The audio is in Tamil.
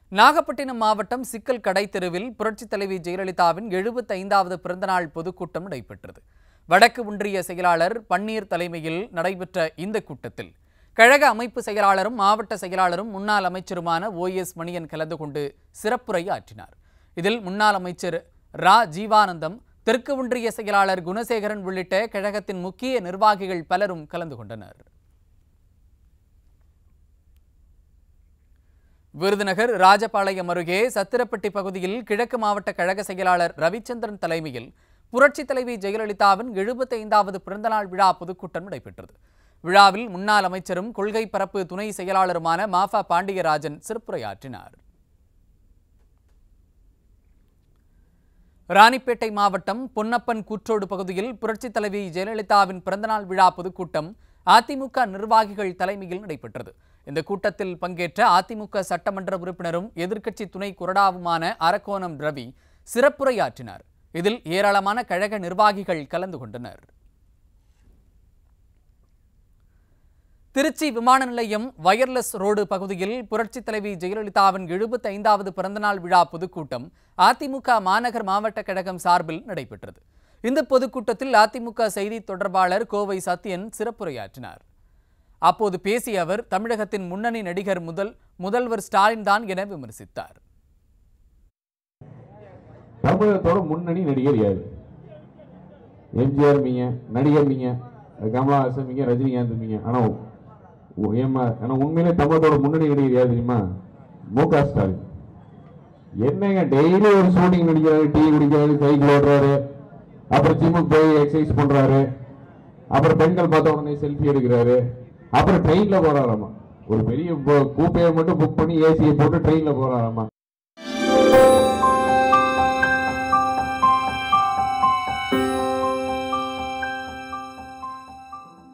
நாகப்பட்டினம் மாவட்டம் சிக்கல் கடை தெருவில் புரட்சித் தலைவி ஜெயலலிதாவின் எழுபத்தைந்தாவது பிறந்தநாள் பொதுக்கூட்டம் நடைபெற்றது வடக்கு ஒன்றிய செயலாளர் பன்னீர் தலைமையில் நடைபெற்ற இந்த கூட்டத்தில் கழக அமைப்பு செயலாளரும் மாவட்ட செயலாளரும் முன்னாள் அமைச்சருமான ஓ எஸ் மணியன் கலந்து கொண்டு சிறப்புரை ஆற்றினார் இதில் முன்னாள் அமைச்சர் ரா ஜீவானந்தம் தெற்கு ஒன்றிய செயலாளர் குணசேகரன் உள்ளிட்ட கழகத்தின் முக்கிய நிர்வாகிகள் பலரும் கலந்து கொண்டனர் விருதுநகர் ராஜபாளையம் அருகே சத்திரப்பட்டி பகுதியில் கிழக்கு மாவட்ட கழக செயலாளர் ரவிச்சந்திரன் தலைமையில் புரட்சித் தலைவி ஜெயலலிதாவின் எழுபத்தைந்தாவது பிறந்தநாள் விழா பொதுக்கூட்டம் நடைபெற்றது விழாவில் முன்னாள் அமைச்சரும் கொள்கை பரப்பு துணை செயலாளருமான மாஃபா பாண்டியராஜன் சிறப்புரையாற்றினார் ராணிப்பேட்டை மாவட்டம் பொன்னப்பன் கூற்றோடு பகுதியில் புரட்சித் தலைவி ஜெயலலிதாவின் பிறந்தநாள் விழா பொதுக்கூட்டம் அதிமுக நிர்வாகிகள் தலைமையில் நடைபெற்றது இந்த கூட்டத்தில் பங்கேற்ற அதிமுக சட்டமன்ற உறுப்பினரும் எதிர்க்கட்சி துணை கொறடாவுமான அரக்கோணம் ரவி சிறப்புரையாற்றினார் இதில் ஏராளமான கழக நிர்வாகிகள் கலந்து கொண்டனர் திருச்சி விமான நிலையம் வயர்லெஸ் ரோடு பகுதியில் புரட்சித் தலைவி ஜெயலலிதாவின் எழுபத்தைந்தாவது பிறந்தநாள் விழா பொதுக்கூட்டம் அதிமுக மாநகர் மாவட்ட கழகம் சார்பில் நடைபெற்றது இந்த பொதுக்கூட்டத்தில் அதிமுக செய்தி தொடர்பாளர் கோவை சத்யன் சிறப்புரையாற்றினார் அப்போது பேசிய அவர் தமிழகத்தின் முன்னணி நடிகர் முதல் முதல்வர் ஸ்டாலின் தான் என விமர்சித்தார் தமிழகத்தோட முன்னணி நடிகர் யாரு எம்ஜிஆர் மீங்க நடிகர் மீங்க கமலஹாசன் மீங்க ரஜினிகாந்த் மீங்க ஆனா உ- ஏம்மா ஆனா உண்மையிலே தமிழகத்தோட முன்னணி நடிகர் யார் தெரியுமா மு க ஸ்டாலின் என்னங்க டெய்லி ஒரு ஷூட்டிங் நடிக்கிறாரு டீ குடிக்கிறாரு சைக்கிள் ஓடுறாரு அப்புறம் ஜிம்முக்கு போய் எக்ஸசைஸ் பண்றாரு அப்புறம் பெண்கள் பார்த்த உடனே செல்ஃபி எடுக்கிறாரு அப்புறம் ட்ரெயின்ல போறாராமா ஒரு பெரிய கூப்பையை மட்டும் புக் பண்ணி ஏசியை போட்டு ட்ரெயின்ல போறாராமா